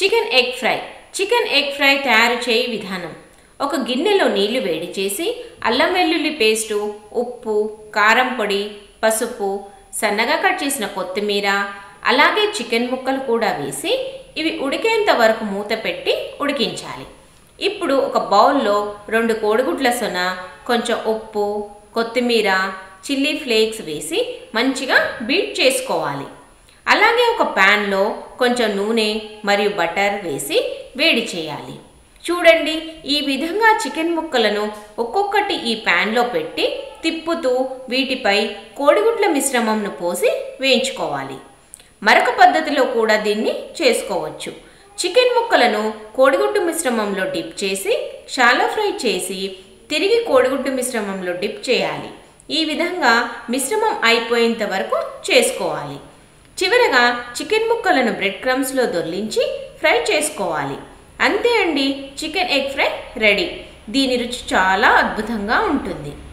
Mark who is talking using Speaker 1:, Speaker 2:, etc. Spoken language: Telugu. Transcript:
Speaker 1: chicken egg fry chicken egg fry తయారు చేయి విధానం ఒక గిన్నెలో నీళ్లు వేడి చేసి అల్లం వెల్లుల్లి పేస్టు ఉప్పు కారం పొడి పసుపు సన్నగా కట్ చేసిన కొత్తిమీర అలాగే చికెన్ ముక్కలు కూడా వేసి ఇవి ఉడికేంత వరకు మూత పెట్టి ఉడికించాలి ఇప్పుడు ఒక బౌల్లో రెండు కోడిగుడ్ల సొన కొంచెం ఉప్పు కొత్తిమీర చిల్లీ ఫ్లేక్స్ వేసి మంచిగా బీట్ చేసుకోవాలి అలాగే ఒక ప్యాన్లో కొంచెం నూనె మరియు బటర్ వేసి వేడి చేయాలి చూడండి ఈ విధంగా చికెన్ ముక్కలను ఒక్కొక్కటి ఈ ప్యాన్లో పెట్టి తిప్పుతూ వీటిపై కోడిగుడ్ల మిశ్రమంను పోసి వేయించుకోవాలి మరొక పద్ధతిలో కూడా దీన్ని చేసుకోవచ్చు చికెన్ ముక్కలను కోడిగుడ్డు మిశ్రమంలో డిప్ చేసి షాలో ఫ్రై చేసి తిరిగి కోడిగుడ్డు మిశ్రమంలో డిప్ చేయాలి ఈ విధంగా మిశ్రమం అయిపోయేంత వరకు చేసుకోవాలి చివరగా చికెన్ ముక్కలను బ్రెడ్ క్రమ్స్లో దొర్లించి ఫ్రై చేసుకోవాలి అంతే అండి చికెన్ ఎగ్ ఫ్రై రెడీ దీని రుచి చాలా అద్భుతంగా ఉంటుంది